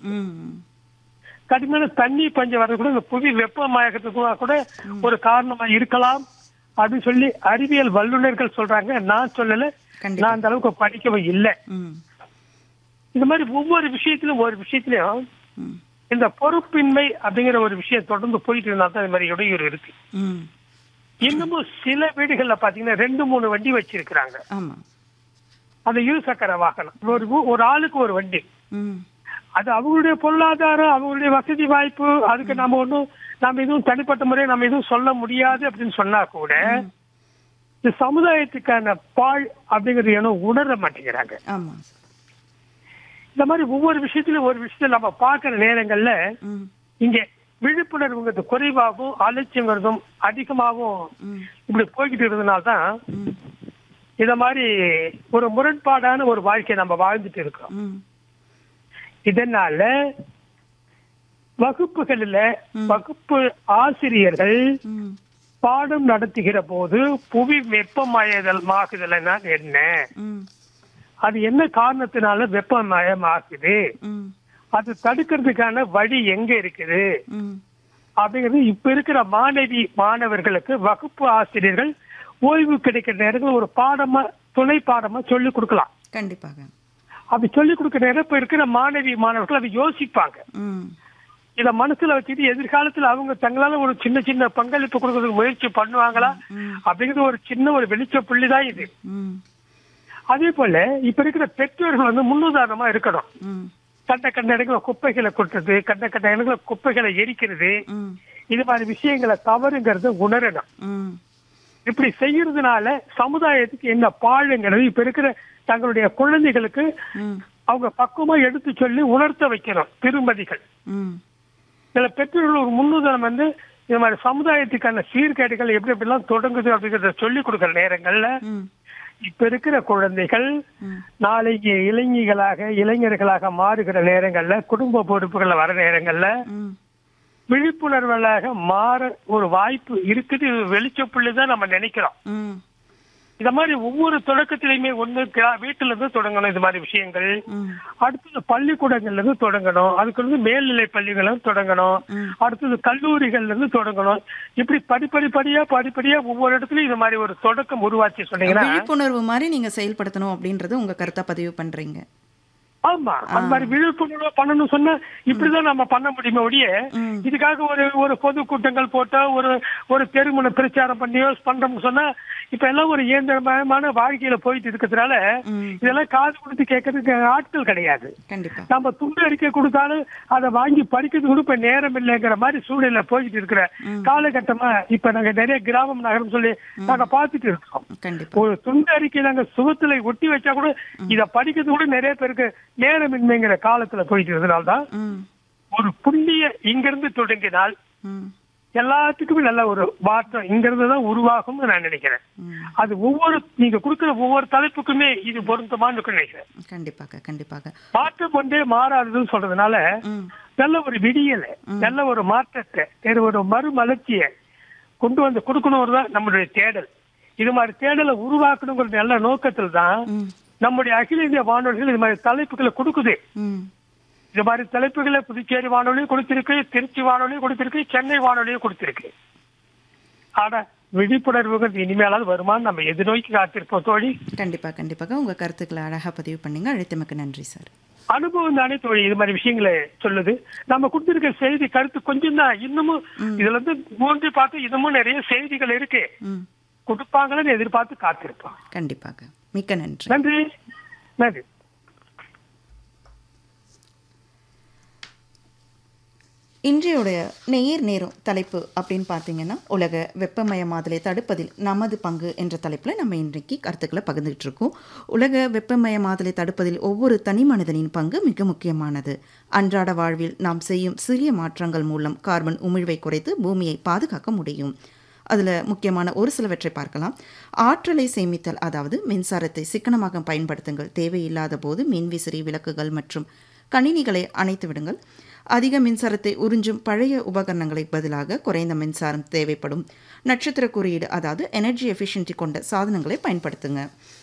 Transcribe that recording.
ம் கடுமையான தண்ணி பஞ்சம் வர்றது கூட இந்த புவி வெப்பமயக்கத்துக்கு கூட ஒரு காரணமா இருக்கலாம் அப்படின்னு சொல்லி அறிவியல் வல்லுநர்கள் சொல்றாங்க நான் சொல்லல கண்டிப்பா. நான் அந்த அளவுக்கு படிக்கவும் இல்லை ம் இந்த மாதிரி ஒவ்வொரு விஷயத்திலும் ஒரு விஷயத்திலையும் ம் இந்த பொறுப்பின்மை அப்படிங்கிற ஒரு விஷயம் தொடர்ந்து போயிட்டு இருந்தா தான் இந்த மாதிரி இடையூறு இருக்கு ம் இன்னமும் சில வீடுகள்ல பாத்தீங்கன்னா ரெண்டு மூணு வண்டி வச்சிருக்கிறாங்க ஆமாம் அந்த இருசக்கர வாகனம் ஒரு ஊ- ஒரு ஆளுக்கு ஒரு வண்டி ம் அது அவங்களுடைய பொருளாதாரம் அவங்களுடைய வசதி வாய்ப்பு அதுக்கு நம்ம ஒன்றும் நம்ம எதுவும் தனிப்பட்ட முறையை நம்ம எதுவும் சொல்ல முடியாது அப்படின்னு சொன்னா கூட இந்த சமுதாயத்துக்கான பால் அப்படிங்கறது ஏனோ உணர மாட்டேங்கிறாங்க ஆமாம் சார் இந்த மாதிரி ஒவ்வொரு விஷயத்திலும் ஒரு விஷயத்துல நம்ம பார்க்கிற நேரங்கள்ல ம் இங்க விழிப்புணர்வுங்கிறது குறைவாகவும் அலட்சியங்கிறதும் அதிகமாகவும் ம் இப்படி போய்கிட்டு இருந்ததுனால தான் ம் இத மாதிரி ஒரு முரண்பாடான ஒரு வாழ்க்கையை நம்ம வாழ்ந்துட்டு இருக்கோம் ம் இதனால வகுப்புகளில் வகுப்பு ஆசிரியர்கள் ம் பாடம் நடத்துகிற போது புவி வெப்பமயதல் ஆகுதல்னா என்ன ம் அது என்ன காரணத்தினால வெப்பமயமாகுது ம் அது தடுக்கிறதுக்கான வழி எங்க இருக்குது ம் அப்படிங்கிறது இப்ப இருக்கிற மாணவி மாணவர்களுக்கு வகுப்பு ஆசிரியர்கள் ஓய்வு கிடைக்கிற நேரங்கள் ஒரு பாடமா துணை பாடமா சொல்லி கொடுக்கலாம் கண்டிப்பாக அப்படி சொல்லி கொடுக்கிற நேரம் இப்ப இருக்கிற மாணவி மாணவர்கள் அதை யோசிப்பாங்க ம் இத மனசுல வச்சுட்டு எதிர்காலத்துல அவங்க தங்களால ஒரு சின்ன சின்ன பங்களிப்பு கொடுக்கறதுக்கு முயற்சி பண்ணுவாங்களா அப்படிங்கிறது ஒரு சின்ன ஒரு வெளிச்ச புள்ளிதான் இது ம் அதே போல இப்ப இருக்கிற பெற்றோர்கள் வந்து முன்னுதாரணமா இருக்கணும் ம் கண்ட கண்ட இடங்களை குப்பைகளை கொட்டுறது கண்ட கண்ட இடங்களை குப்பைகளை எரிக்கிறது ம் இது மாதிரி விஷயங்களை தவறுங்கிறத உணரணும் ம் இப்படி செய்யறதுனால சமுதாயத்துக்கு என்ன பாழுங்கிறது இப்ப இருக்கிற தங்களுடைய குழந்தைகளுக்கு ம் அவங்க பக்குவமா எடுத்து சொல்லி உணர்த்த வைக்கணும் திருமதிகள் ம் சில பெற்றோர்கள் ஒரு முன்னுதாரணம் வந்து இந்த மாதிரி சமுதாயத்துக்கான சீர்கேடுகள் எப்படி எப்படிலாம் தொடங்குது அப்படிங்கறத சொல்லி கொடுக்கிற நேரங்கள்ல ம் இப்ப இருக்கிற குழந்தைகள் ம் நாளைக்கு இளைஞர்களாக இளைஞர்களாக மாறுகிற நேரங்கள்ல குடும்ப பொறுப்புகள் வர நேரங்கள்ல ம் விழிப்புணர்வுகளாக மாற ஒரு வாய்ப்பு இருக்குது இது வெளிச்சப்புள்ளி தான் நம்ம நினைக்கிறோம் ம் இந்த மாதிரி ஒவ்வொரு தொடக்கத்திலையுமே ஒண்ணு கிரா- வீட்டுல இருந்து தொடங்கணும் இது மாதிரி விஷயங்கள் ம் அடுத்தது பள்ளிக்கூடங்கள்ல இருந்து தொடங்கணும் அதுக்கு வந்து மேல்நிலை பள்ளிகளும் தொடங்கணும் ம். அடுத்தது கல்லூரிகள்ல இருந்து தொடங்கணும் இப்படி படிப்படி படியா படிப்படியா ஒவ்வொரு இடத்துலயும் இது மாதிரி ஒரு தொடக்கம் உருவாச்சு சொன்னீங்கன்னா விழிப்புணர்வு மாதிரி நீங்க செயல்படுத்தணும் அப்படின்றது உங்க கருத்தா பதிவு பண்றீங்க ஆமா அந்த மாதிரி விழிப்புணர்வு பண்ணணும் சொன்னா இப்படிதான் நம்ம பண்ண முடியுமே ஒழிய ம். இதுக்காக ஒரு ஒரு பொது கூட்டங்கள் போட்டோ ஒரு ஒரு தெருமுனை பிரச்சாரம் பண்ணியோ பண்றோம்னு சொன்னா இப்ப எல்லாம் ஒரு இயந்திரமயமான வாழ்க்கையில போயிட்டு இருக்கிறதுனால ம் இதெல்லாம் காது கொடுத்து கேட்கறதுக்கு ஆட்கள் கிடையாது கண்டிப்பா நம்ம துண்டு அறிக்கை கொடுத்தாலும் அதை வாங்கி படிக்கிறது கூட இப்ப நேரம் இல்லைங்கிற மாதிரி சூழ்நிலை போயிட்டு இருக்கிற காலகட்டமா இப்ப நாங்க நிறைய கிராமம் நகரம் சொல்லி நாங்க பார்த்துட்டு இருக்கோம் கண்டிப்பா ஒரு துண்டு அறிக்கை நாங்க சுகத்துல ஒட்டி வச்சா கூட இத படிக்கிறது கூட நிறைய பேருக்கு நேரமின்மைங்கிற காலத்துல போயிட்டு இருந்தனால்தான் ம் ஒரு புண்ணிய இங்கிருந்து தொடங்கினால் ம் எல்லாத்துக்குமே நல்ல ஒரு மாற்றம் இங்கிருந்து தான் உருவாகும்னு நான் நினைக்கிறேன் ம் அது ஒவ்வொரு நீங்க கொடுக்கிற ஒவ்வொரு தலைப்புக்குமே இது பொருத்தமான்னு நினைக்கிறேன் கண்டிப்பாக கண்டிப்பாக மாற்றம் கொண்டே மாறாதுன்னு சொல்றதுனால ம் நல்ல ஒரு விடியலை நல்ல ஒரு மாற்றத்தை வேற ஒரு மறுமலர்ச்சியை கொண்டு வந்து கொடுக்கணும் தான் நம்மளுடைய தேடல் இது மாதிரி தேடலை உருவாக்கணுங்கிற நல்ல நோக்கத்தில் தான் ம் நம்முடைய அகில இந்திய வானொலிகள் இது மாதிரி தலைப்புகளை கொடுக்குது ம் இது மாதிரி தலைப்புகளை புதுச்சேரி வானொலியும் கொடுத்திருக்கு திருச்சி வானொலியும் கொடுத்திருக்கு சென்னை வானொலியும் கொடுத்திருக்கு ஆனா விழிப்புணர்வுகள் இனிமேலாவது வருமான்னு நம்ம எதிர்நோக்கி காத்திருப்போம் தோழி கண்டிப்பா கண்டிப்பாக உங்க கருத்துக்களை அழகா பதிவு பண்ணீங்க அழைத்தமைக்கு நன்றி சார் அனுபவம் தானே தோழி இது மாதிரி விஷயங்களை சொல்லுது நம்ம கொடுத்திருக்க செய்தி கருத்து கொஞ்சம் தான் இன்னமும் இதுல இருந்து மூன்று பார்த்து இன்னமும் நிறைய செய்திகள் இருக்கு ம் கொடுப்பாங்கன்னு எதிர்பார்த்து காத்திருப்போம் கண்டிப்பாக மிக்க நன்றி நன்றி நன்றி இன்றையுடைய நேர் நேரம் தலைப்பு அப்படின்னு பார்த்தீங்கன்னா உலக வெப்பமயமாதலை தடுப்பதில் நமது பங்கு என்ற தலைப்பில் நம்ம இன்றைக்கு கருத்துக்களை பகிர்ந்துகிட்டு இருக்கோம் உலக வெப்பமயமாதலை தடுப்பதில் ஒவ்வொரு தனி மனிதனின் பங்கு மிக முக்கியமானது அன்றாட வாழ்வில் நாம் செய்யும் சிறிய மாற்றங்கள் மூலம் கார்பன் உமிழ்வை குறைத்து பூமியை பாதுகாக்க முடியும் அதில் முக்கியமான ஒரு சிலவற்றை பார்க்கலாம் ஆற்றலை சேமித்தல் அதாவது மின்சாரத்தை சிக்கனமாக பயன்படுத்துங்கள் தேவையில்லாத போது மின்விசிறி விளக்குகள் மற்றும் கணினிகளை அணைத்து விடுங்கள் அதிக மின்சாரத்தை உறிஞ்சும் பழைய உபகரணங்களை பதிலாக குறைந்த மின்சாரம் தேவைப்படும் நட்சத்திர குறியீடு அதாவது எனர்ஜி எஃபிஷியன்சி கொண்ட சாதனங்களை பயன்படுத்துங்க